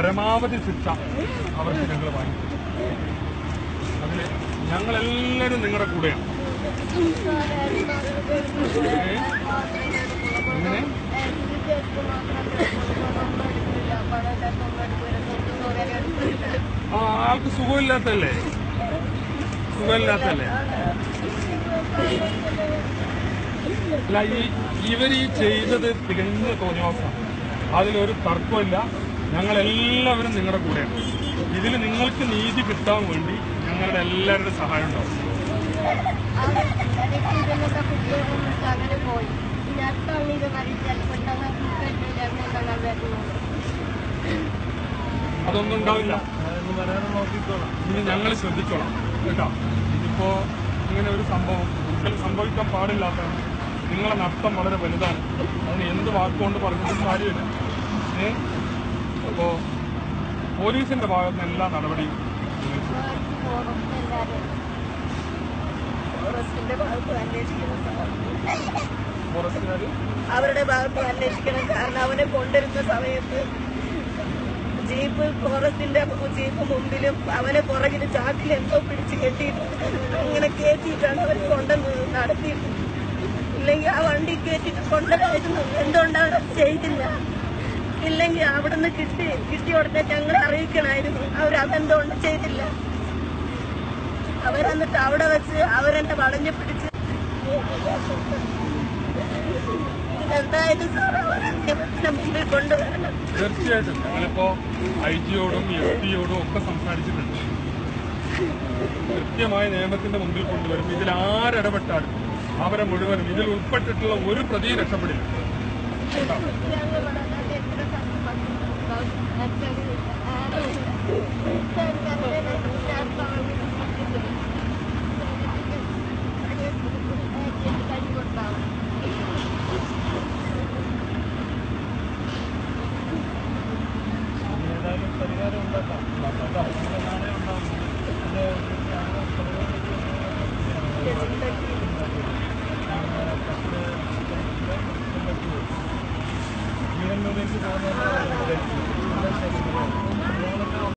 പരമാവധി ശിക്ഷ അവർക്ക് ഞങ്ങൾ വാങ്ങിക്കും അതിന് ഞങ്ങളെല്ലാവരും നിങ്ങളുടെ കൂടെയാണ് ഏ? എങ്ങനെ ആ ആൾക്ക് സുഖമില്ലാത്തല്ലേ സുഖമില്ലാത്തല്ലേ അല്ല ഈ ഇവർ ഈ ചെയ്തത് തികഞ്ഞ തോന്നിവാസമാണ് അതിലൊരു തർക്കമില്ല ഞങ്ങളെല്ലാവരും നിങ്ങളുടെ കൂടെയാണ് ഇതിൽ നിങ്ങൾക്ക് നീതി കിട്ടാൻ വേണ്ടി ഞങ്ങളുടെ എല്ലാവരുടെ സഹായം ഉണ്ടാവും അങ്ങനെ പോയി പിന്നെ അടുത്താണ് ഇത് മരിച്ചാൽ പെട്ടെന്ന് ഞങ്ങൾ വരുന്നത് അതൊന്നും ഉണ്ടാവില്ല ഇനി ഞങ്ങൾ ശ്രദ്ധിച്ചോളാം കേട്ടോ ഇതിപ്പോ ഇങ്ങനെ ഒരു സംഭവം ഒരിക്കലും സംഭവിക്കാൻ പാടില്ലാത്തതാണ് നിങ്ങളെ നഷ്ടം വളരെ വലുതാണ് അതിന് എന്ത് വാക്കുകൊണ്ട് പറഞ്ഞിട്ടും കാര്യമില്ല ഏ അപ്പോ പോലീസിന്റെ ഭാഗത്ത് നിന്ന് എല്ലാ നടപടിയും നിങ്ങൾ ചെയ്യും. ഫോറസ്റ്റിന്റെ ഭാഗത്ത് അന്വേഷിക്കണം ഫോറസ്റ്റുകാര് അവരുടെ ഭാഗത്ത് അന്വേഷിക്കണം കാരണം അവനെ കൊണ്ടുവരുന്ന സമയത്ത് ജീപ്പ് ഫോറസ്റ്റിന്റെ ജീപ്പ് മുമ്പിലും അവനെ പുറകിൽ ചാക്കിൽ എന്തോ പിടിച്ച് കെട്ടിയിട്ട് അങ്ങനെ കയറ്റിയിട്ടാണ് അവർ കൊണ്ടുവന്ന് നടത്തിയിട്ട് ഇല്ലെങ്കിൽ ആ വണ്ടി കയറ്റിട്ട് കൊണ്ടുവരായിരുന്നു എന്തുകൊണ്ടാണ് ചെയ്തില്ല ഇല്ലെങ്കിൽ അവിടുന്ന് കിട്ടി കിട്ടിയ ഉടനെ ഞങ്ങളെ അറിയിക്കണമായിരുന്നു അവരതെന്തുകൊണ്ട് ചെയ്തില്ല അവരെന്നിട്ട് അവിടെ വെച്ച് അവരെന്നെ വളഞ്ഞു പിടിച്ച് എന്തായാലും സാർ അവരെ നിയമത്തിന് മുമ്പിൽ കൊണ്ടുവരണം തീർച്ചയായിട്ടും ഞങ്ങളിപ്പോ ഐ ജിയോടും എസ് പിയോടും ഒക്കെ സംസാരിച്ചിട്ടുണ്ട് കൃത്യമായ നിയമത്തിന്റെ മുമ്പിൽ കൊണ്ടുവരും ഇതിൽ ആരിടപെട്ടാലും അവരെ മുഴുവനും ഇതിൽ ഉൾപ്പെട്ടിട്ടുള്ള ഒരു പ്രതിയും രക്ഷപ്പെടില്ല കേട്ടോ? ഏതായാലും പരിഹാരം ഉണ്ടാക്കാം നാളെ ഉണ്ടാവും ജീവനിലേക്ക് പോകുന്ന